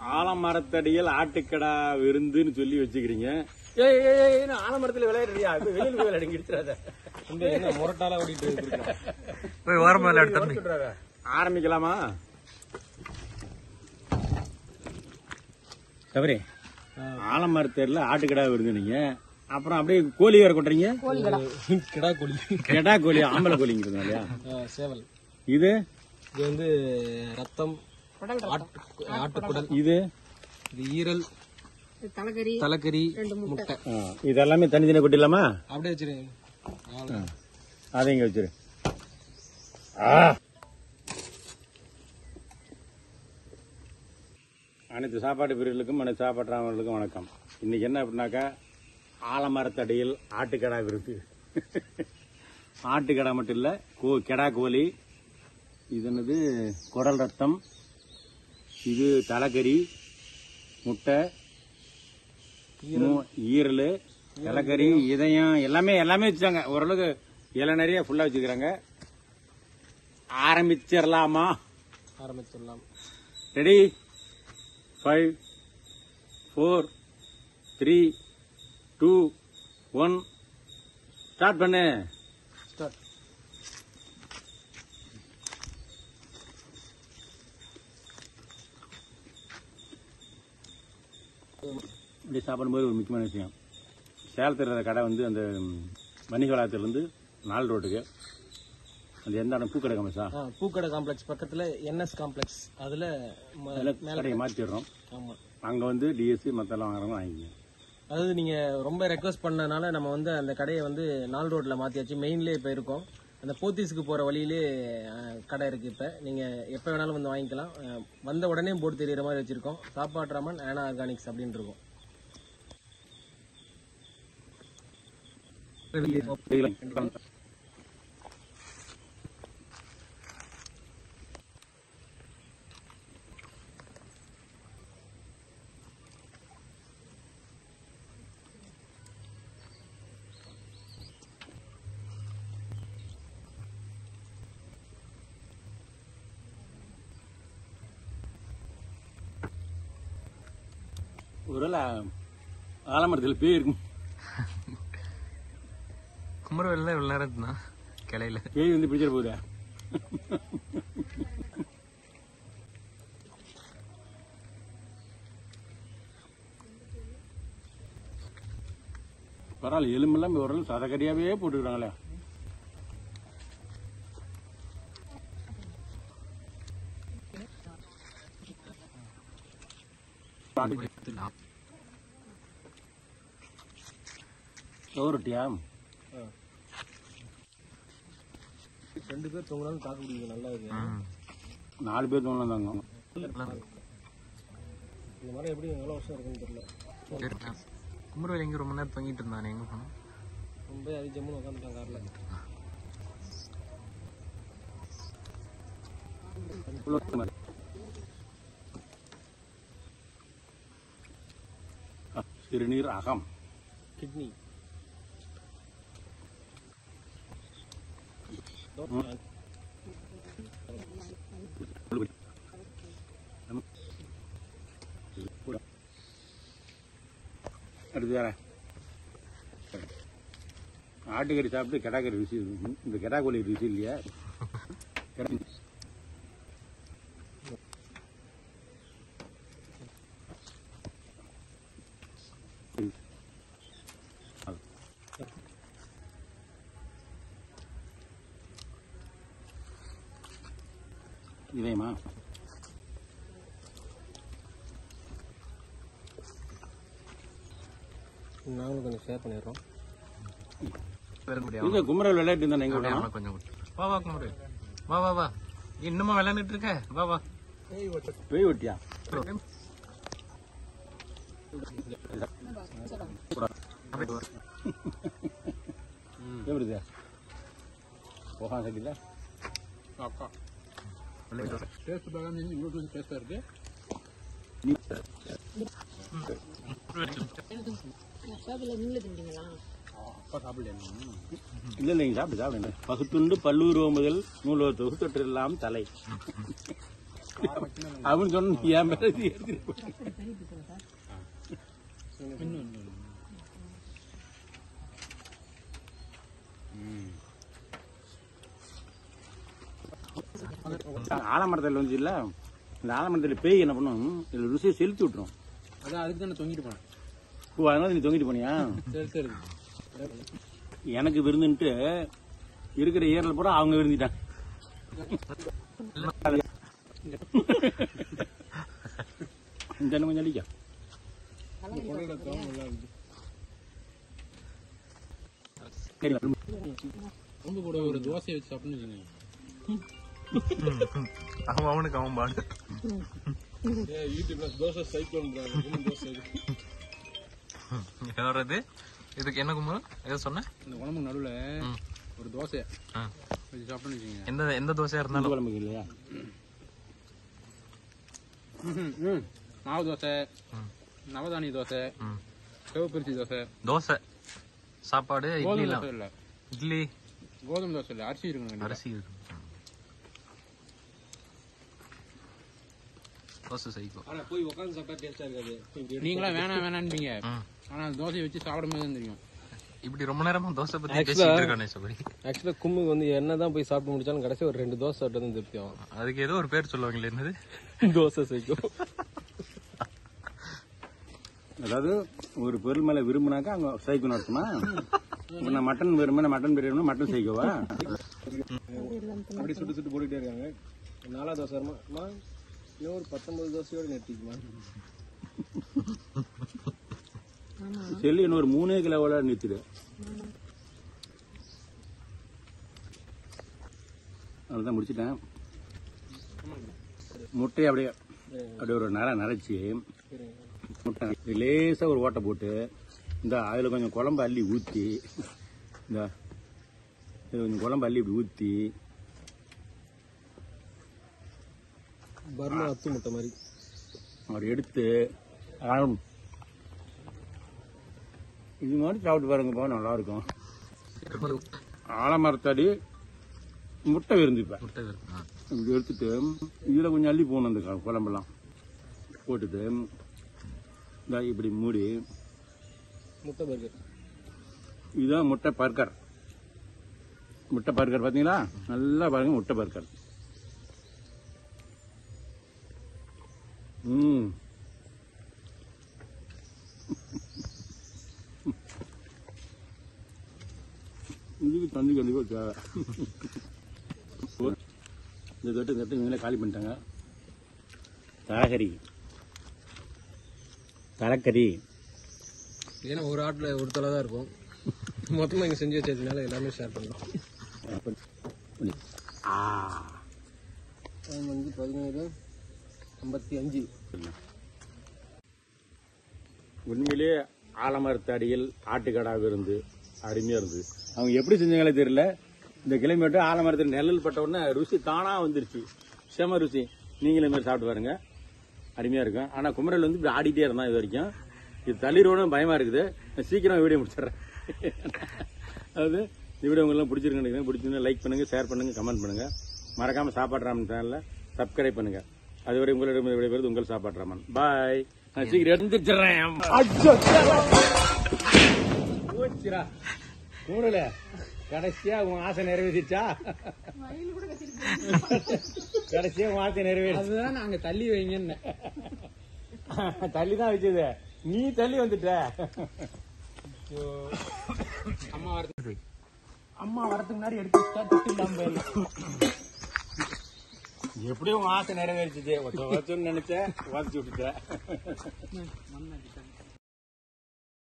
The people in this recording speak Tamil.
ஆலமரத்தடியில் ஆட்டுக்கடா விருந்துன்னு சொல்லி வச்சுக்கிறீங்க ஏய் ஏய் ஏய் என்ன ஆலமரத்துல விளையாடுறியா இப்ப வெளியில போய் விளையாடுங்க இடிச்சிடாத இந்த என்ன முரட்டால ஓடிட்டு இருக்கு போய் ஓரமா விளையாடுறது சொல்றாங்க ஆரம்பிக்கலாமா தவறே ஆலமரத்தடியில் ஆட்டுக்கடா விருந்து நீங்க அப்புறம் அப்படியே கோழி வேற கொட்டுறீங்க கிடா கோழி கெடா கோழி ஆம்பளை கோழிங்கிறதுனாலயா ஆ, சேவல் இது இது வந்து ரத்தம் ஆட்டு ஆட்டுக்குடல் இது இது ஈரல் தலைக்கறி தலைக்கறி முட்டை ஆ, இது எல்லாமே தனித்தனியாக கொட்டிடலாமா அப்படியே வச்சிருங்க அவ்வளவுதான். அதை இங்க வச்சிரு ஆ. அனைத்து சாப்பாட்டு பிரிவுகளுக்கும் அனைத்து சாப்பாட்டுறவர்களுக்கும் வணக்கம் இன்னைக்கு என்ன அப்படின்னாக்கா ஆலமரத்தடியில் ஆட்டுக்கடா விருந்து ஆட்டுக்கடா மட்டும் இல்ல கோ கெடா கோழி இது என்னது குடல் ரத்தம் இது தலைக்கறி முட்டை மூ- ஈரல் தலைக்கறி இதயம் எல்லாமே எல்லாமே வச்சுட்டாங்க ஓரளவுக்கு இலை நிறைய ஃபுல்லா வச்சுக்கிறாங்க ஆரம்பிச்சிடலாமா ஆரம்பிச்சிடலாம் ready five four three two one start பண்ணு ஸ்டார்ட் இப்படி சாப்பிடும்போது ஒரு முக்கியமான விஷயம் சேலத்தில் இருக்கிற கடை வந்து அந்த வணிகவளாகத்திலேருந்து நாலு ரோட்டுக்கு அந்த எந்த இடம் பூக்கடை கமசா ஆ, பூக்கடை காம்ப்ளெக்ஸ் பக்கத்துல என்எஸ் காம்ப்ளெக்ஸ் அதுல ம- மேல கடையை மாற்றிடுறோம் ஆமா அங்கே வந்து டிஎஸ்சி மற்றெல்லாம் வாங்குறவங்க வாங்கிக்கோங்க அதாவது நீங்க ரொம்ப ரெக்வஸ்ட் பண்ணனால நம்ம வந்து அந்த கடையை வந்து நால் ரோட்ல மாத்தியாச்சு மெயின்லயே இப்ப இருக்கோம் அந்த போத்தீஸ்க்கு போற வழியிலே அஹ், கடை இருக்கு இப்ப நீங்க எப்ப வேணாலும் வந்து வாங்கிக்கலாம் அஹ், வந்த உடனே போர்டு தெரியற மாதிரி வச்சிருக்கோம் சாப்பாட்டு ராமன் ஆனா ஆர்கானிக்ஸ் அப்படின்னு இருக்கும் ஒருவேளை ஆலமரத்தில் பேய் இருக்கும் குமரவேல இவ்வளவு நேரம் இருந்தா கிளையில பேய் வந்து பிடிச்சிட போகுதா பரவாயில்ல எலும்பெல்லாம் ஓரளவு சதக்கடியாவே போட்டுக்கிறாங்களே சோறுட்டியா ரெண்டு பேர் தொங்கினாலும் தாக்கு பிடிக்கும் நல்லா இருக்கு நாலு பேர் தோணும் தாங்க இந்த மரம் எப்படி எவ்வளவு வருஷம் இருக்குன்னு தெரியல குமரவேல் எங்க ரொம்ப நேரம் தொங்கிட்டு இருந்தானே எங்க போனோம் ரொம்ப அது ஜம்முன்னு உட்காந்துட்டான் கார்ல சிறுநீர் அகம் கிட்னி அடுத்து வேற ஆட்டுக்கறி சாப்பிட்டு கெடாக்கறி ருசி இருக்கும். இந்த கெடா கோழி ருசி இல்லையா கெடா- இதயமா நாங்களும் கொஞ்சம் ஷேர் பண்ணிடுறோம் இது குமரல் விளையாட்டு இருந்தா எங்க விடலாம் அவனை கொஞ்சம் விட்டு. வா வா குமரவேல் வா வா வா இன்னுமா விளையாண்டுட்டு இருக்க வா வா பேய் ஒட்டியா எப்படி இது? போகாம சரியில்ல நீ சேவல நீங்களே தின்றீங்களா இல்ல இல்லைங்க சாப்பிடு சாப்பிடுங்க பகுத்துண்டு பல்லூருவ முதல் நூலோ தொகுத்தொற்றெல்லாம் தலை அவன் சொன்ன என் பேர நீ எடுத்துட்டு போ. ஆலமரத்தில் வந்து இல்ல இந்த ஆலமரத்தில் பேய் என்ன பண்ணும் இதுல ருசியை செலுத்தி விட்டுரும் அதான் அதுக்கு தானே தொங்கிட்டு போனேன் ஓ அதனால நீ தொங்கிட்டு போனியா சரி சரி எனக்கு விருந்துன்ட்டு இருக்கிற ஏரில் பூரா அவங்க விருந்திட்டாங்க இந்த என்ன கொஞ்சம் அடிக்கா சரி ரொம்ப கூட ஒரு தோசையை வச்சு சாப்பிட்டு வச்சுக்கோங்க அவன் அவனுக்கு அவன் பாடு யூடியூப்ல தோசை சைக்கிள் தோசை வர்றது இதுக்கு என்ன கும்பல் ஏதோ சொன்னேன் இந்த உடம்புக்கு நடுவுல ம். ஒரு தோசை ஆ. வச்சு சாப்பிட்டு வச்சுக்கோங்க எந்த எந்த தோசையா இருந்தாலும் குழம்புக்கு இல்லையா ம்ஹும், ம். மாவு தோசை ம். நவதானிய தோசை ம். சிவப்பரிசி தோசை தோசை சாப்பாடு கோதுமை இட்லிலாம் தோசை இல்ல இட்லி கோதுமை தோசை இல்ல அரிசி இருக்கணும் அரிசி இருக்கு தோசை சைக்கோ ஆனா போய் உட்காந்து சாப்பிட்டா டேஸ்டா இருக்காது நீங்களா வேணாம் வேணான்பீங்க ம். ஆனா அந்த தோசையை வச்சு சாப்பிடும் போது தான் தெரியும் இப்படி ரொம்ப நேரமா தோசை பத்தி Actually- பேசிட்டு இருக்கானே சபரி ஆக்சுவலா கும்புக்கு வந்து என்னதான் போய் சாப்பிட்டு முடிச்சாலும் கடைசி ஒரு ரெண்டு தோசை சாப்பிட்டு தான் திருப்தி ஆகும் அதுக்கு ஏதோ ஒரு பேர் சொல்லுவாங்களே என்னது தோசை சைக்கும் அதாவது ஒரு பொருள் மேல விரும்பினாக்கா அவங்க சைக்கணும் அர்த்தமா நான் மட்டன் விரும்பினா மட்டன் பிரியாணி மட்டன் சைக்கோவா அப்படி சுட்டு சுட்டு போட்டுட்டே இருக்காங்க நாலா தோசை வருமா அம்மா, இன்னும் ஒரு பத்தொன்பது தோசையோட நிறுத்திக்குமா செல்லு இன்னும் ஒரு மூணே கிலோவோட நிறுத்திடு அவ்வளோதான் முடிச்சிட்டேன் முட்டையை அப்படியே அப்படியே ஒரு நர நரைச்சி முட்டை லேசாக ஒரு ஓட்டை போட்டு இந்த அதில் கொஞ்சம் குழம்பு அள்ளி ஊற்றி இந்த இதில் கொஞ்சம் குழம்பு அள்ளி இப்படி ஊற்றி பர்மா அத்து முட்டை மாதிரி அவர் எடுத்து ஆம். இது மாதிரி சாப்பிட்டு பாருங்கப்பா நல்லா இருக்கும் ஆலமரத்தடி முட்டை விருந்துப்பேன் முட்டை இருக்கு. ஆ. இப்படி எடுத்துட்டு இதில் கொஞ்சம் அள்ளி போகணும் அந்த க- குழம்பெல்லாம் போட்டுட்டு இந்த இப்படி மூடி முட்டை பர்கர் இதுதான் முட்டை பர்கர் முட்டை பர்கர் பார்த்தீங்களா நல்லா பாருங்க முட்டை பர்கர் ம் இதுக்கு தண்ணி கண்டிப்பாக தேவை இந்த தொட்டு இந்த தொட்டு இவங்களே காலி பண்ணிட்டாங்க தலகரி தலைக்கறி ஏன்னா ஒரு ஆட்டில் ஒரு தலை தான் இருக்கும் மொத்தமாக இங்கே செஞ்சு வச்சதுனால எல்லாமே ஷேர் பண்ணுறோம் ஆ டைம் வந்து பதினேழு ஐம்பத்தி அஞ்சு உண்மையிலேயே ஆலமரத்து அடியில் ஆட்டுக்கடா விருந்து அருமையா இருந்தது அவங்க எப்படி செஞ்சாங்களே தெரியல இந்த கிளைமேட்டு ஆலமரத்தில் நெல்லல் பட்ட உடனே ருசி தானா வந்துருச்சு செம ருசி நீங்களும் இந்த மாதிரி சாப்பிட்டு பாருங்க அருமையா இருக்கும் ஆனா குமரல் வந்து இப்படி ஆடிட்டே இருந்தான் இது வரைக்கும் இது தள்ளிடுவோன்னு பயமா இருக்குது நான் சீக்கிரம் வீடியோ முடிச்சிடுறேன் அதாவது இந்த வீடியோ உங்களுக்கு பிடிச்சிருக்குன்னு நினைக்கிறேன் பிடிச்சிருந்தா லைக் பண்ணுங்க ஷேர் பண்ணுங்க கமெண்ட் பண்ணுங்க மறக்காம சாப்பாடு ராமன் சேனல்ல சப்ஸ்கிரைப் பண்ணுங்க அதுவரை உங்களிடம் விடைபெறுவது உங்கள் சாப்பாடு ராமன் பாய் நான் சீக்கிரம் எடுத்துச்சிடுறேன் போச்சுடா கூடல கடைசியா உன் ஆசை நிறைவேறிச்சா கடைசியா உன் ஆசை நிறைவேறி அதுதான் நாங்க தள்ளி வைங்கன்னு தள்ளி தான் வச்சது நீ தள்ளி வந்துட்ட அம்மா வரது அம்மா வரதுக்கு முன்னாடி எடுத்து வச்சா திட்டு இல்லாம போயிடலாம் எப்படியும் உன் ஆசை நிறைவேறிச்சுது ஒருத்தன் நினைச்சேன் உதச்சு விட்டுட்டேன்